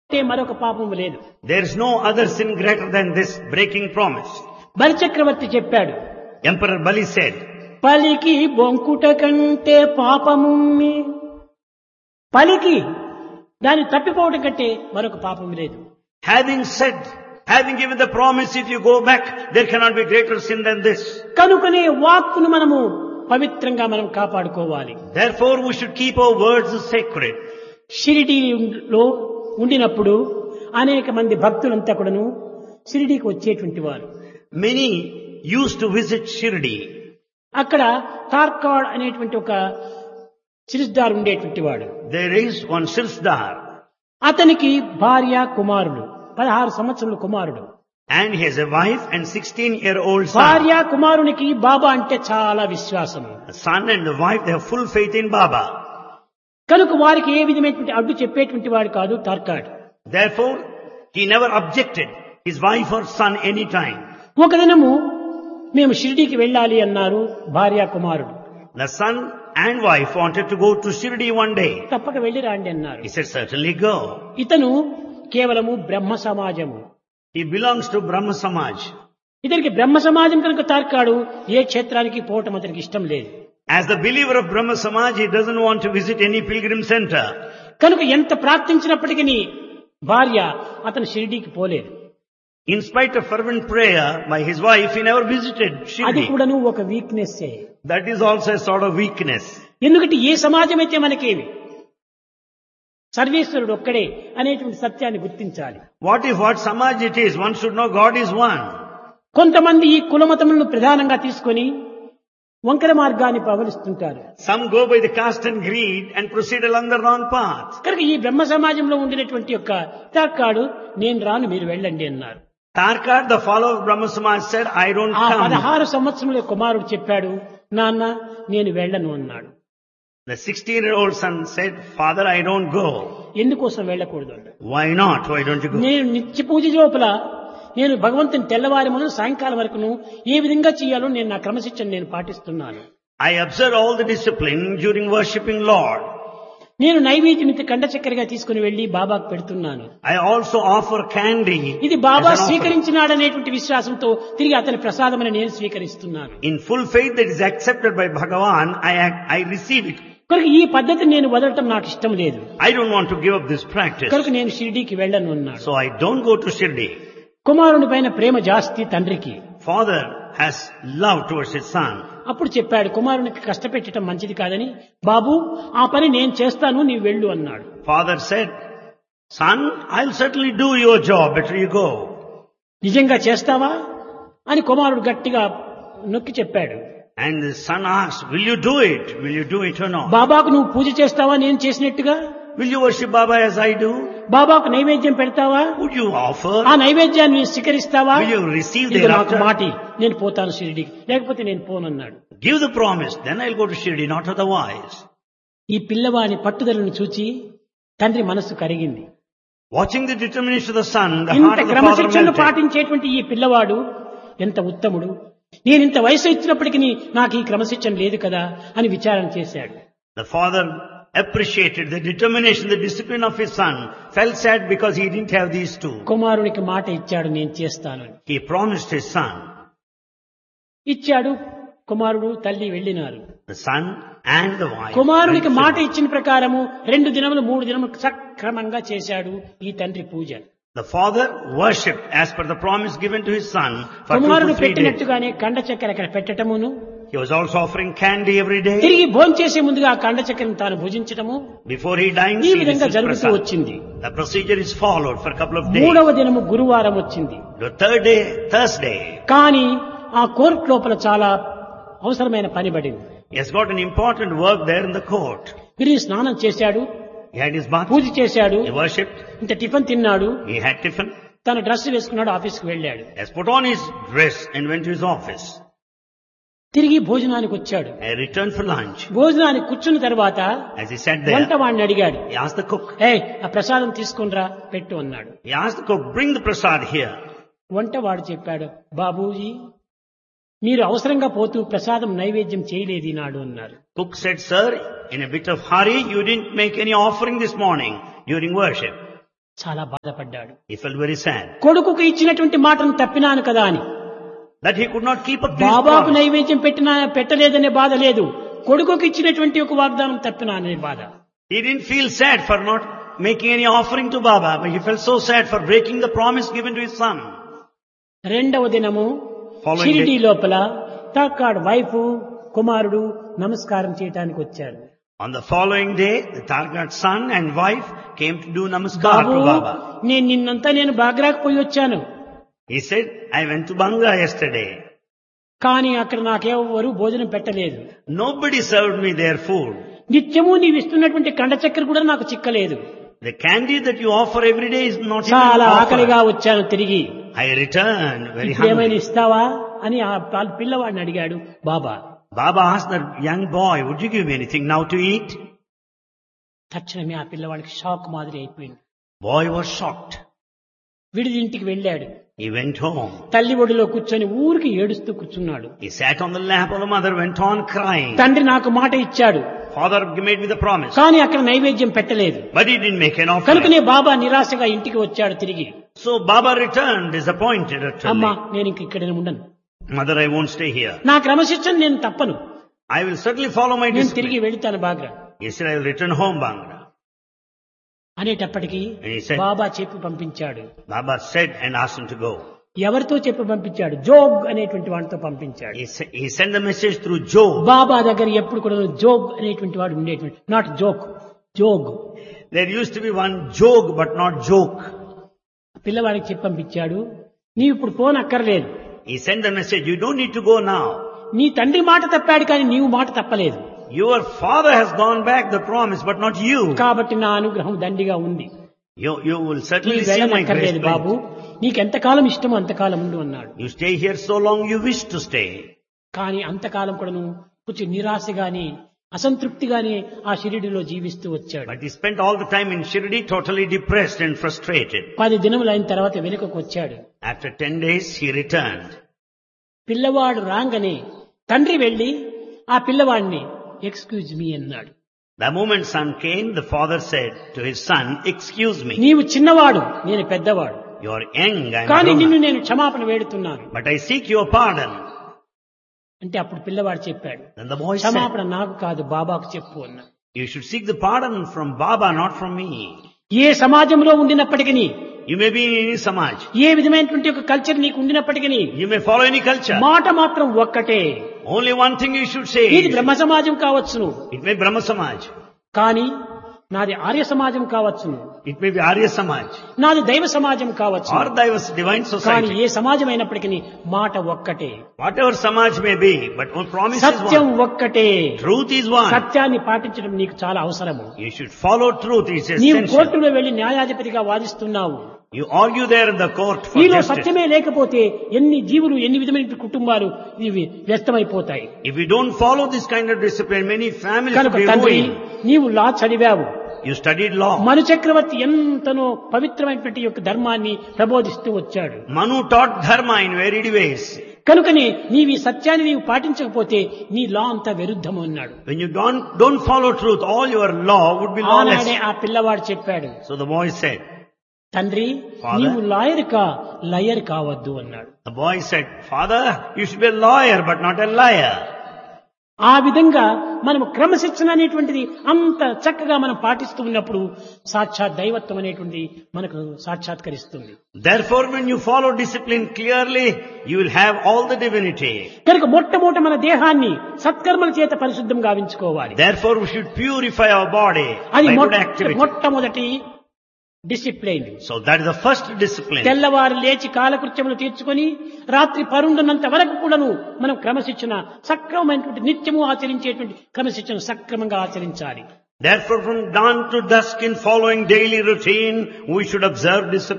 అంటే మరొక పాపం లేదు There is no other sin greater than this breaking promise. బలిచక్రవర్తి చెప్పాడు Emperor Bali said, పలికి బొంకుట కంటే పాపముమ్మి పలికి దాన్ని తప్పిపోవటం కంటే మరొక పాపం లేదు having said, having given the promise, if you go back, there cannot be greater sin than this. కనుకనే వాక్కును మనము పవిత్రంగా మనం కాపాడుకోవాలి Therefore, we should keep our words sacred. షిరిడీలో ఉండినప్పుడు అనేక మంది భక్తులంతా కూడాను షిరిడీకి వచ్చేటువంటి వారు Many used to visit Shirdi. అక్కడ తార్కాడ్ అనేటువంటి ఒక సిరిస్దార్ ఉండేటువంటి వాడు There is one Silsdar అతనికి భార్య కుమారుడు పదహారు సంవత్సరముల కుమారుడు and he has a wife and 16 year old son. భార్య కుమారునికి బాబా అంటే చాలా విశ్వాసము The son and the wife, they have full faith in Baba. కనుక వారికి ఏ విధమైనటువంటి అడ్డు చెప్పేటువంటి వాడు కాదు Tarkhad Therefore, he never objected his wife or son any time. ఒక దినము మేము షిరిడీకి వెళ్ళాలి అన్నారు భార్య కుమారుడు The son and wife wanted to go to Shirdi one day. తప్పక వెళ్ళి రాండి అన్నారు He said, certainly go. ఇతను కేవలము బ్రహ్మ సమాజము He belongs to Brahma Samaj. ఇతనికి బ్రహ్మ సమాజం కనుక తార్కాడు ఏ క్షేత్రానికి పోవటం అతనికి ఇష్టం లేదు As the believer of Brahma Samaj, he doesn't want to visit any pilgrim center. కనుక ఎంత ప్రార్థించినప్పటికీ భార్య అతను షిరిడీకి పోలేదు In spite of fervent prayer by his wife, he never visited అది Shirdi. కూడాను ఒక weakness That is also a sort of weakness. ఎందుకంటే ఏ సమాజం అయితే మనకేమి సర్వేశ్వరుడు ఒక్కడే అనేటువంటి సత్యాన్ని గుర్తించాలి What if what Samaj it is? One should know God is one. కొంతమంది ఈ కులమతములను ప్రధానంగా తీసుకొని వంకర మార్గాన్ని పవలిస్తుంటారు Some go by the caste and greed and proceed along the wrong path. కనుక ఈ బ్రహ్మ సమాజంలో ఉండినటువంటి యొక్క తాకాడు నేను రాను మీరు వెళ్ళండి అన్నారు Tarkar, the follower of Brahma Samaj said, I don't ఆ come. పదహారు సంవత్సరముల కుమారుడు చెప్పాడు నాన్న నేను వెళ్ళను అన్నాడు The 16 year old son said, Father, I don't go. ఎందుకోసం వెళ్ళకూడదు అన్నాడు Why not? Why don't you go? నేను నిత్య పూజ లోపల నేను భగవంతుని తెల్లవారి మొదలు సాయంకాలం వరకును ఏ విధంగా చేయాలో నేను నా క్రమశిక్షణ నేను పాటిస్తున్నాను I observe all the discipline during worshipping Lord. నేను నైవేద్యం ఇంత కండ చక్కెరగా తీసుకుని వెళ్లి బాబాకు పెడుతున్నాను I also offer candy. ఇది బాబా as an offering. స్వీకరించినాడనేటువంటి విశ్వాసంతో తిరిగి అతని ప్రసాదమని నేను స్వీకరిస్తున్నాను In full faith that is accepted by Bhagavan, I, act- I receive it. కనుక ఈ పద్ధతిని నేను వదలటం నాకు ఇష్టం లేదు I don't want to give up this practice. కనుక నేను షిరిడీకి వెళ్ళను అన్నాడు So I don't go to Shirdi. కుమారుని పైన ప్రేమ జాస్తి తండ్రికి Father has love towards his son. అప్పుడు చెప్పాడు కుమారునికి కష్టపెట్టడం మంచిది కాదని బాబు ఆ పని నేను చేస్తాను నీవు వెళ్ళు అన్నాడు Father said, son, I'll certainly do your job. Better you go. నిజంగా చేస్తావా అని కుమారుడు గట్టిగా నొక్కి చెప్పాడు And the son asked, will you do it? Will you do it or not? బాబాకు నువ్వు పూజ చేస్తావా నేను చేసినట్టుగా Will you worship Baba as I do? బాబాకు నైవేద్యం పెడతావా Would you offer? ఆ నైవేద్యాన్ని నీవు స్వీకరిస్తావా Will you receive ఇది నాకు thereafter? మాటి నేను పోతాను షిరిడికి లేకపోతే నేను పోనన్నాడు Give the promise, then I'll go to Shirdi, not otherwise. ఈ పిల్లవాని పట్టుదలను చూచి తండ్రి మనస్సు కరిగింది Watching the determination of the son, the ఇంత heart of the father క్రమశిక్షణను melted. పాటించేటువంటి ఈ పిల్లవాడు ఎంత ఉత్తముడు నేను ఇంత వయసు ఇచ్చినప్పటికీ నాకు ఈ క్రమశిక్షణ లేదు కదా అని విచారణ చేశాడు The father appreciated the determination, the discipline of his son, felt sad because he didn't have these two. కుమారునికి మాట ఇచ్చాడు నేను చేస్తాను అని. He promised his son, ఇచ్చాడు కుమారుడు తల్లి వెళ్ళినారు the son and the wife. కుమారునికి went మాట to- ఇచ్చిన ప్రకారము రెండు దినములు మూడు దినములు సక్రమంగా చేశాడు ఈ తండ్రి పూజ The father worshipped as per the promise given to his son for two కుమారుడు to three days. పెట్టినట్టుగానే కండ చక్కెర అక్కడ పెట్టటమును He was also offering candy every day. తిరిగి భోంచేసే ముందుగా ఆ కండ చక్కెరను తాను భుజించటము Before he dines, ఈ he విధంగా receives జరుగుతూ prasad. వచ్చింది The procedure is followed for a couple of days. మూడవ దినము గురువారం వచ్చింది The third day, Thursday, కానీ ఆ కోర్టు లోపల చాలా అవసరమైన పని పడింది he has got an important work there in the court. తిరిగి స్నానం చేశాడు He had his bath, పూజ చేశాడు he worshipped, ఇంత టిఫిన్ తిన్నాడు he had tiffin, తన డ్రెస్ వేసుకున్నాడు ఆఫీస్కి వెళ్ళాడు he has put on his dress and went to his office. తిరిగి భోజనానికి వచ్చాడు I returned for lunch. భోజనానికి కూర్చున్న తర్వాత As he sat వంట there, వాడిని అడిగాడు he asked the cook, ఏ ఆ ప్రసాదం తీసుకునిరా పెట్టు అన్నాడు he asked the cook, bring the prasad here. వంట వాడు చెప్పాడు బాబూజీ మీరు అవసరంగా పోతూ ప్రసాదం నైవేద్యం చేయలేదు ఈనాడు అన్నారు Cook said, sir, in a bit of hurry, you didn't make any offering this morning during worship. చాలా బాధపడ్డాడు He felt very sad కొడుకుకు ఇచ్చినటువంటి మాటను తప్పినాను కదా అని that he could not keep up to his బాబాకు promise. నైవేద్యం పెట్టినా పెట్టలేదనే బాధ లేదు కొడుకుకి ఇచ్చినటువంటి ఒక వాగ్దానం తప్పినాననే బాధ He didn't feel sad for not making any offering to Baba, but he felt so sad for breaking the promise given to his son. రెండవ దినము Following షిరిడి day. లోపల తాకాడ్ వైఫ్ కుమారుడు నమస్కారం చేయటానికి వచ్చారు On the following day, the Targat son and wife came to do namaskar Babu to Baba. నేను నిన్నంతా నేను బాగ్రాకు పోయి వచ్చాను He said, I went to Bangla yesterday. కానీ అక్కడ నాకెవరు భోజనం పెట్టలేదు Nobody served me their food. నిత్యము నీవు ఇస్తున్నటువంటి కండ చక్కెర కూడా నాకు చిక్కలేదు The candy that you offer every day is not even చాలా offered. ఆకలిగా వచ్చాను తిరిగి I returned very ఇప్పుడు ఏమైనా hungry. ఇస్తావా అని ఆ పా- పిల్లవాడిని అడిగాడు బాబా Baba asked the young boy, would you give me anything now to eat? తక్షణమే ఆ పిల్లవాడికి షాక్ మాదిరి అయిపోయింది Boy was shocked. విడిది ఇంటికి వెళ్ళాడు He went home. తల్లి ఒడిలో కూర్చొని ఊరికి ఏడుస్తూ కూర్చున్నాడు He sat on the lap of the mother, went on crying. తండ్రి నాకు మాట ఇచ్చాడు Father made me the promise. కానీ అక్కడ నైవేద్యం పెట్టలేదు But he didn't make an offering. కనుకనే బాబా నిరాశగా ఇంటికి వచ్చాడు తిరిగి So Baba returned disappointed అమ్మా utterly. నేను ఇంక ఇక్కడ ఉండను Mother, I won't stay here. నా క్రమశిక్షణ నేను తప్పను I will certainly follow my నేను తిరిగి discipline. వెళుతాను బాగ్రా He said, I will return home, Bangra. అనేటప్పటికీ And he said, బాబా చెప్పి పంపించాడు Baba said and asked him to go. ఎవరితో చెప్పి పంపించాడు జోగ్ అనేటువంటి వాడితో పంపించాడు He, sa- he sent the message through Job. బాబా దగ్గర ఎప్పుడు కూడా జోగ్ అనేటువంటి వాడు ఉండేటువంటి not joke jog There used to be one joke, but not joke. పిల్లవాడికి చెప్పి పంపించాడు నీవు ఇప్పుడు ఫోన్ అక్కర్లేదు He sent the message, you don't need to go now. నీ తండ్రి మాట తప్పాడు కానీ నీవు మాట తప్పలేదు Your father has gone back the promise, but not you. కాబట్టి నా అనుగ్రహం దండిగా ఉంది You, you will నీవు certainly see my grace. వెళ్ళనక్కర్లేదు బాబు నీకెంతకాలం ఇష్టమో అంతకాలం ఉండు అన్నాడు You stay here so long you wish to stay. కానీ అంతకాలం కూడా నువ్వు కొంచెం నిరాశగాని అసంతృప్తిగానే ఆ షిరిడిలో జీవిస్తూ వచ్చాడు But he spent all the time in Shirdi totally depressed and frustrated. పది దినములు అయిన తర్వాత వెనుకకు వచ్చాడు After ten days, he returned. పిల్లవాడు రాగానే తండ్రి వెళ్లి ఆ పిల్లవాడిని ఎక్స్క్యూజ్ మీ అన్నాడు The moment son came, the father said to his son, excuse me, నీవు చిన్నవాడు నేను పెద్దవాడు you are young, I కానీ am నిన్ను grown up, నేను క్షమాపణ వేడుతున్నాను but I seek your pardon. అంటే అప్పుడు పిల్లవాడు చెప్పాడు Then the boy said, క్షమాపణ నాకు కాదు బాబాకు చెప్పు అన్నా you should seek the pardon from Baba, not from me. ఏ సమాజంలో ఉండినప్పటికీ You may be in any samaj. ఏ విధమైనటువంటి ఒక కల్చర్ నీకు ఉండినప్పటికీ You may follow any culture. మాట మాత్రం ఒక్కటే Only one thing you should say. ఇది బ్రహ్మ సమాజం కావచ్చును It may be Brahma Samaj. కానీ నాది ఆర్య సమాజం కావచ్చును It may be Arya Samaj. నాది దైవ సమాజం కావచ్చు Or diverse divine కానీ society. ఏ సమాజం అయినప్పటికీ మాట ఒక్కటే Whatever Samaj may be, but one promise is Satyam one. ఒక్కటే Truth is one. సత్యాన్ని పాటించడం నీకు చాలా అవసరము You should follow truth. It's నీవు essential. కోర్టులో వెళ్లి న్యాయాధిపతిగా వాదిస్తున్నావు You argue there in the court for నీలో justice. సత్యమే లేకపోతే ఎన్ని జీవులు ఎన్ని విధమైన కుటుంబాలు ఇవి వ్యస్తమైపోతాయి If you don't follow this kind of discipline, many families will కనుక be తండ్రి ruined. నీవు లా చదివావు You studied law. మను చక్రవర్తి ఎంతనో పవిత్రమైనటువంటి యొక్క ధర్మాన్ని ప్రబోధిస్తూ వచ్చాడు Manu taught dharma in varied ways. కనుకని నీవు ఈ సత్యాన్ని నీవు పాటించకపోతే నీ లా అంతా విరుద్ధము అన్నాడు When you don't, don't follow truth, all your law would be ఆనాడే lawless. ఆ పిల్లవాడు చెప్పాడు So the boy said, తండ్రి Father? నీవు లాయర్ కా లయర్ కావద్దు అన్నాడు the boy said, Father, you should be a lawyer but not a liar. ఆ విధంగా మనము క్రమశిక్షణ అనేటువంటిది అంత చక్కగా మనం పాటిస్తూ ఉన్నప్పుడు సాక్షాత్ దైవత్వం అనేటువంటిది మనకు సాక్షాత్కరిస్తుంది Therefore, when you follow discipline clearly, you will have all the divinity. కనుక మొట్టమొదట మన దేహాన్ని సత్కర్మల చేత పరిశుద్ధం గావించుకోవాలి Therefore, we should purify our body అది by good మొట్ట- activity. మొట్టమొదటి discipline So that is the first discipline. తెల్లవారు లేచి కాలకృత్యములు తీర్చుకొని రాత్రి పరుండున్నంత వరకు కూడాను మనం క్రమశిక్షణ సక్రమమైనటువంటి నిత్యము ఆచరించేటువంటి క్రమశిక్షణ సక్రమంగా ఆచరించాలి Therefore, from dawn to dusk in following daily routine, we should observe discipline.